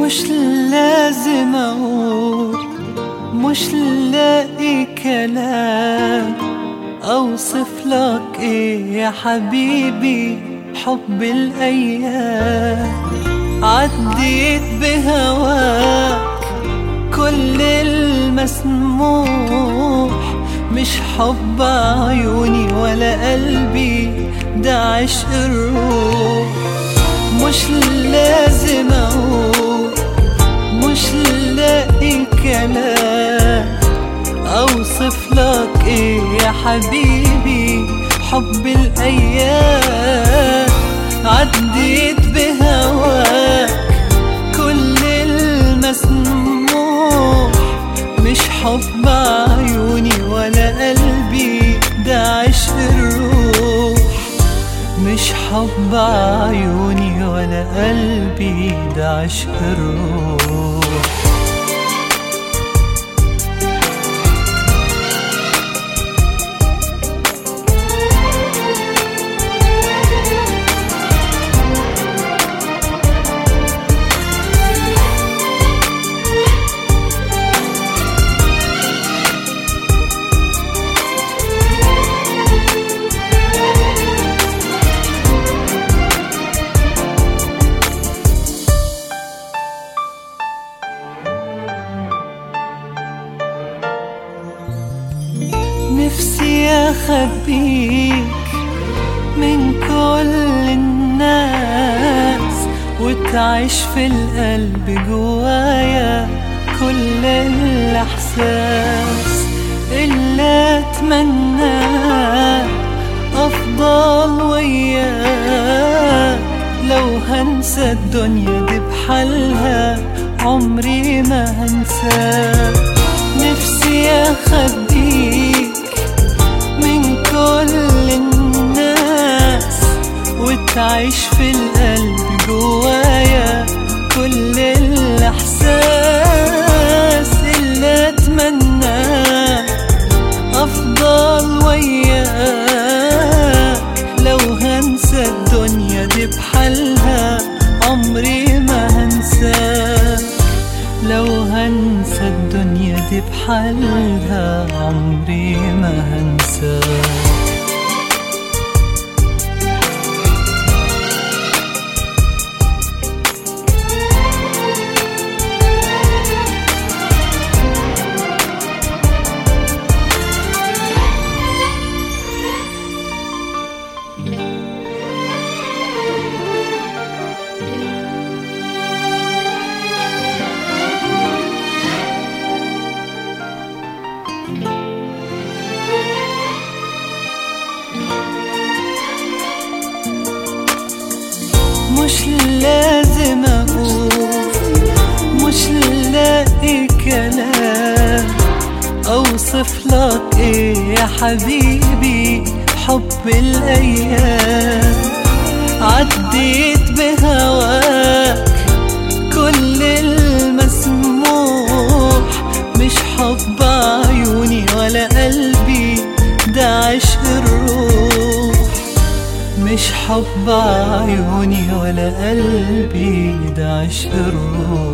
مش لازم اقول مش لاقي كلام اوصف لك ايه يا حبيبي حب الايام عديت بهواك كل المسموح مش حب عيوني ولا قلبي ده عشق الروح مش لازم اقول مش لاقي كلام اوصف لك ايه يا حبيبي حب الايام عديت بهواك كل المسموح مش حب عيوني ولا قلبي ده عشق الروح مش حب عيوني ولا قلبي ده عشق الروح نفسي اخبيك من كل الناس وتعيش في القلب جوايا كل الاحساس اللي اتمناه افضل وياك لو هنسى الدنيا دي بحالها عمري ما هنساك نفسي اخبيك من كل الناس وتعيش في القلب جوايا كل الاحساس اللي اتمناه افضل وياك لو هنسى الدنيا دي بحالها عمري ما هنساك لو هنسى الدنيا دي بحالها عمري ما هنساك مش لازم اقول مش لاقي كلام اوصف لك ايه يا حبيبي حب الايام عديت بهواك كل المسموح مش حب عيوني ولا قلبي ده عشق الروح مش حب عيوني ولا قلبي ده عشق الروح